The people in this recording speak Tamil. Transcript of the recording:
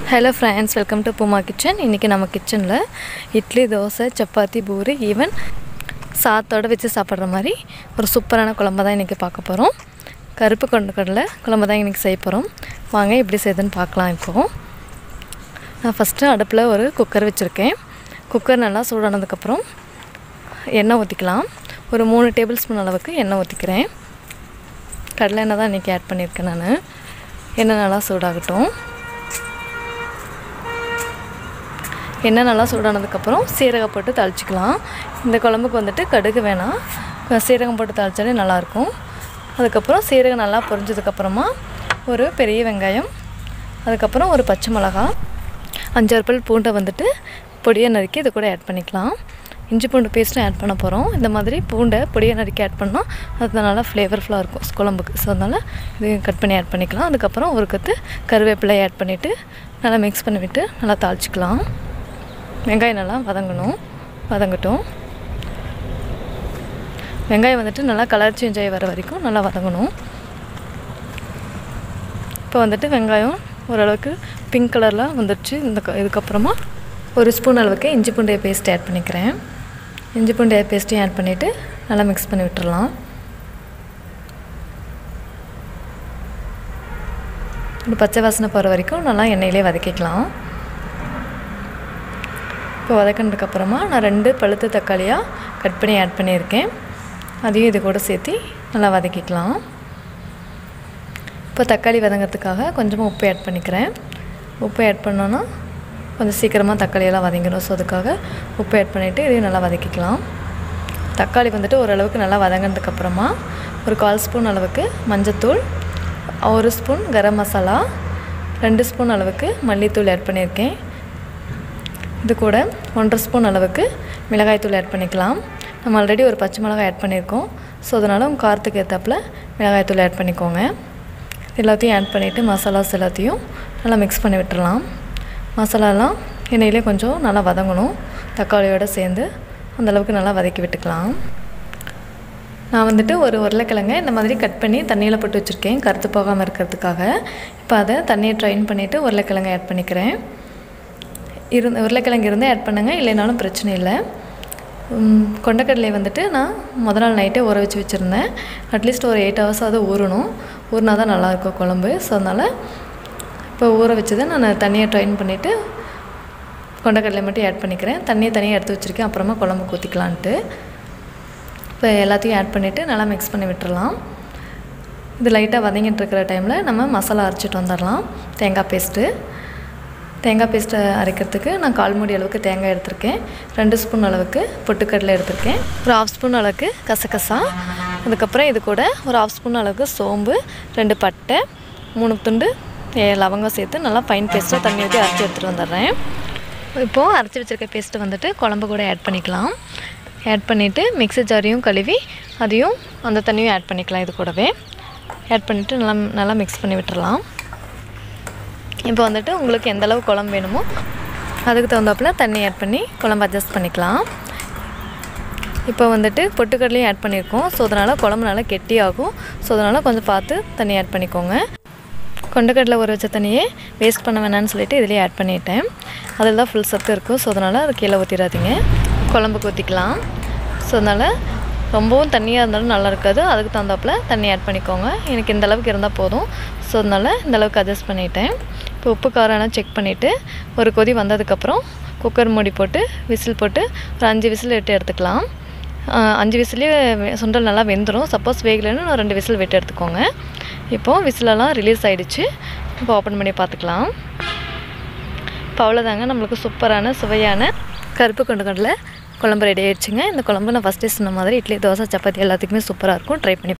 hello friends welcome to Booma kitchen இன்றைக்கி நம்ம கிச்சனில் இட்லி தோசை சப்பாத்தி பூரி ஈவன் சாத்தோடு வச்சு சாப்பிட்ற மாதிரி ஒரு சூப்பரான குழம்பு தான் இன்றைக்கி பார்க்க போகிறோம் கருப்பு கொண்ட கடலை குழம்பு தான் இன்றைக்கி செய்ய போகிறோம் வாங்க எப்படி செய்யுதுன்னு பார்க்கலாம் இப்போது நான் ஃபஸ்ட்டு அடுப்பில் ஒரு குக்கர் வச்சுருக்கேன் குக்கர் நல்லா சூடானதுக்கப்புறம் எண்ணெய் ஊற்றிக்கலாம் ஒரு மூணு டேபிள் ஸ்பூன் அளவுக்கு எண்ணெய் ஊற்றிக்கிறேன் கடலை எண்ணெய் தான் இன்றைக்கி ஆட் பண்ணியிருக்கேன் நான் எண்ணெய் நல்லா சூடாகட்டும் எண்ணெய் நல்லா சூடானதுக்கப்புறம் சீரகம் போட்டு தாளிச்சிக்கலாம் இந்த குழம்புக்கு வந்துட்டு கடுகு வேணாம் சீரகம் போட்டு தாளிச்சாலே நல்லாயிருக்கும் அதுக்கப்புறம் சீரகம் நல்லா பொரிஞ்சதுக்கப்புறமா ஒரு பெரிய வெங்காயம் அதுக்கப்புறம் ஒரு பச்சை மிளகா அஞ்சாறு பல் பூண்டை வந்துட்டு பொடியை நறுக்கி இது கூட ஆட் பண்ணிக்கலாம் இஞ்சி பூண்டு பேஸ்ட்டும் ஆட் பண்ண போகிறோம் இந்த மாதிரி பூண்டை பொடியை நறுக்கி ஆட் பண்ணால் அது நல்லா ஃப்ளேவர்ஃபுல்லாக இருக்கும் குழம்புக்கு ஸோ அதனால் இது கட் பண்ணி ஆட் பண்ணிக்கலாம் அதுக்கப்புறம் ஒரு கத்து கருவேப்பிலை ஆட் பண்ணிவிட்டு நல்லா மிக்ஸ் பண்ணிவிட்டு நல்லா தாளிச்சிக்கலாம் வெங்காயம் நல்லா வதங்கணும் வதங்கட்டும் வெங்காயம் வந்துட்டு நல்லா கலர் சேஞ்ச் ஆகி வர வரைக்கும் நல்லா வதங்கணும் இப்போ வந்துட்டு வெங்காயம் ஓரளவுக்கு பிங்க் கலரில் வந்துடுச்சு இந்த க- இதுக்கப்புறமா ஒரு ஸ்பூன் அளவுக்கு இஞ்சி பூண்டு பேஸ்ட் ஆட் பண்ணிக்கிறேன் இஞ்சி பூண்டு பேஸ்ட்டையும் ஆட் பண்ணிவிட்டு நல்லா மிக்ஸ் பண்ணி விட்டுறலாம் இந்த பச்சை வாசனை போகிற வரைக்கும் நல்லா எண்ணெயிலே வதக்கிக்கலாம் இப்போ வதக்கினதுக்கப்புறமா நான் ரெண்டு பழுத்த தக்காளியாக கட் பண்ணி ஆட் பண்ணியிருக்கேன் அதையும் இது கூட சேர்த்து நல்லா வதக்கிக்கலாம் இப்போ தக்காளி வதங்கிறதுக்காக கொஞ்சமாக உப்பு ஆட் பண்ணிக்கிறேன் உப்பு ஆட் பண்ணோன்னா கொஞ்சம் சீக்கிரமாக தக்காளியெல்லாம் வதங்கிடும் ஸோ அதுக்காக உப்பு ஆட் பண்ணிவிட்டு இதையும் நல்லா வதக்கிக்கலாம் தக்காளி வந்துட்டு ஓரளவுக்கு நல்லா வதங்கினதுக்கப்புறமா ஒரு கால் ஸ்பூன் அளவுக்கு மஞ்சத்தூள் ஒரு ஸ்பூன் கரம் மசாலா ரெண்டு ஸ்பூன் அளவுக்கு மல்லித்தூள் ஆட் பண்ணியிருக்கேன் இது கூட ஒன்றரை ஸ்பூன் அளவுக்கு மிளகாய்த்தூள் ஆட் பண்ணிக்கலாம் நம்ம ஆல்ரெடி ஒரு பச்சை மிளகாய் ஆட் பண்ணியிருக்கோம் ஸோ அதனால் உங்கள் காரத்துக்கு ஏற்றாப்புல மிளகாய்த்தூள் ஆட் பண்ணிக்கோங்க எல்லாத்தையும் ஆட் பண்ணிவிட்டு மசாலாஸ் எல்லாத்தையும் நல்லா மிக்ஸ் பண்ணி விட்டுறலாம் மசாலாலாம் எண்ணெயிலே கொஞ்சம் நல்லா வதங்கணும் தக்காளியோடு சேர்ந்து அந்தளவுக்கு நல்லா வதக்கி விட்டுக்கலாம் நான் வந்துட்டு ஒரு உருளைக்கிழங்கை இந்த மாதிரி கட் பண்ணி தண்ணியில் போட்டு வச்சுருக்கேன் கருத்து போகாமல் இருக்கிறதுக்காக இப்போ அதை தண்ணியை ட்ரைன் பண்ணிவிட்டு உருளைக்கிழங்கை ஆட் பண்ணிக்கிறேன் இருந்து உருளைக்கிழங்கு இருந்து ஆட் பண்ணுங்கள் இல்லைனாலும் பிரச்சனை இல்லை உம், கொண்டக்கடலை வந்துட்டு நான் முத நாள் நைட்டே ஊற வச்சு வச்சுருந்தேன் அட்லீஸ்ட் ஒரு எயிட் ஹவர்ஸ் அது ஊறணும் ஊறினா தான் நல்லாயிருக்கும் குழம்பு ஸோ அதனால் இப்போ ஊற வச்சதை நான் தண்ணியை ட்ரைன் பண்ணிவிட்டு கொண்டக்கடலை மட்டும் ஆட் பண்ணிக்கிறேன் தண்ணியை தனியாக எடுத்து வச்சுருக்கேன் அப்புறமா குழம்பு ஊற்றிக்கலான்ட்டு இப்போ எல்லாத்தையும் ஆட் பண்ணிவிட்டு நல்லா மிக்ஸ் பண்ணி விட்டுறலாம் இது லைட்டாக வதங்கிட்டு இருக்கிற டைமில் நம்ம மசாலா அரைச்சிட்டு வந்துடலாம் தேங்காய் பேஸ்ட்டு தேங்காய் பேஸ்ட்டை அரைக்கிறதுக்கு நான் கால் மூடி அளவுக்கு தேங்காய் எடுத்திருக்கேன் ரெண்டு ஸ்பூன் அளவுக்கு பொட்டுக்கடலை எடுத்திருக்கேன் ஒரு ஆஃப் ஸ்பூன் அளவுக்கு கசகசா அதுக்கப்புறம் இது கூட ஒரு ஆஃப் ஸ்பூன் அளவுக்கு சோம்பு ரெண்டு பட்டை மூணு துண்டு ஏ- லவங்கம் சேர்த்து நல்லா ஃபைன் பேஸ்ட்டாக தண்ணி ஊற்றி அரைச்சி எடுத்துகிட்டு வந்துடுறேன் இப்போது அரைச்சி வச்சுருக்க பேஸ்ட்டு வந்துட்டு குழம்பு கூட ஆட் பண்ணிக்கலாம் ஆட் பண்ணிவிட்டு மிக்ஸி ஜாரையும் கழுவி அதையும் அந்த தண்ணியும் ஆட் பண்ணிக்கலாம் இது கூடவே ஆட் பண்ணிவிட்டு நல்லா நல்லா மிக்ஸ் பண்ணி விட்டுறலாம் இப்போ வந்துட்டு உங்களுக்கு எந்த அளவு குழம்பு வேணுமோ அதுக்கு தகுந்தாப்புல தண்ணி ஆட் பண்ணி குழம்பு அட்ஜஸ்ட் பண்ணிக்கலாம் இப்போ வந்துட்டு பொட்டுக்கடலையும் ஆட் பண்ணியிருக்கோம் ஸோ அதனால் குழம்பு நல்லா கெட்டியாகும் ஸோ அதனால் கொஞ்சம் பார்த்து தண்ணி ஆட் பண்ணிக்கோங்க கொண்டக்கடலை ஊற வச்ச தண்ணியே வேஸ்ட் பண்ண வேணாம்னு சொல்லிட்டு இதுலேயே ஆட் பண்ணிட்டேன் அதில் தான் ஃபுல் சத்து இருக்கும் ஸோ அதனால் அது கீழே ஊற்றிடாதீங்க குழம்புக்கு ஊற்றிக்கலாம் ஸோ அதனால் ரொம்பவும் தண்ணியாக இருந்தாலும் நல்லா இருக்காது அதுக்கு தகுந்தாப்புல தண்ணி ஆட் பண்ணிக்கோங்க எனக்கு இந்த அளவுக்கு இருந்தால் போதும் ஸோ அதனால் இந்த அளவுக்கு அட்ஜஸ்ட் பண்ணிட்டேன் இப்போ உப்பு காரம் எல்லாம் செக் பண்ணிவிட்டு ஒரு கொதி வந்ததுக்கப்புறம் குக்கர் மூடி போட்டு விசில் போட்டு ஒரு அஞ்சு விசில் விட்டு எடுத்துக்கலாம் ஆஹ் அஞ்சு விசிலே சுண்டல் நல்லா வெந்துடும் சப்போஸ் வேகலைன்னு ஒரு ரெண்டு விசில் விட்டு எடுத்துக்கோங்க இப்போது விசிலெல்லாம் ரிலீஸ் ஆகிடுச்சு இப்போ ஓப்பன் பண்ணி பார்த்துக்கலாம் இப்போ அவ்வளோதாங்க நம்மளுக்கு சூப்பரான சுவையான கருப்பு கொண்டு கடலை குழம்பு ரெடி ஆயிடுச்சுங்க இந்த குழம்பு நான் ஃபஸ்ட்டே சொன்ன மாதிரி இட்லி தோசை சப்பாத்தி எல்லாத்துக்குமே சூப்பராக இருக்கும் ட்ரை பண்ணி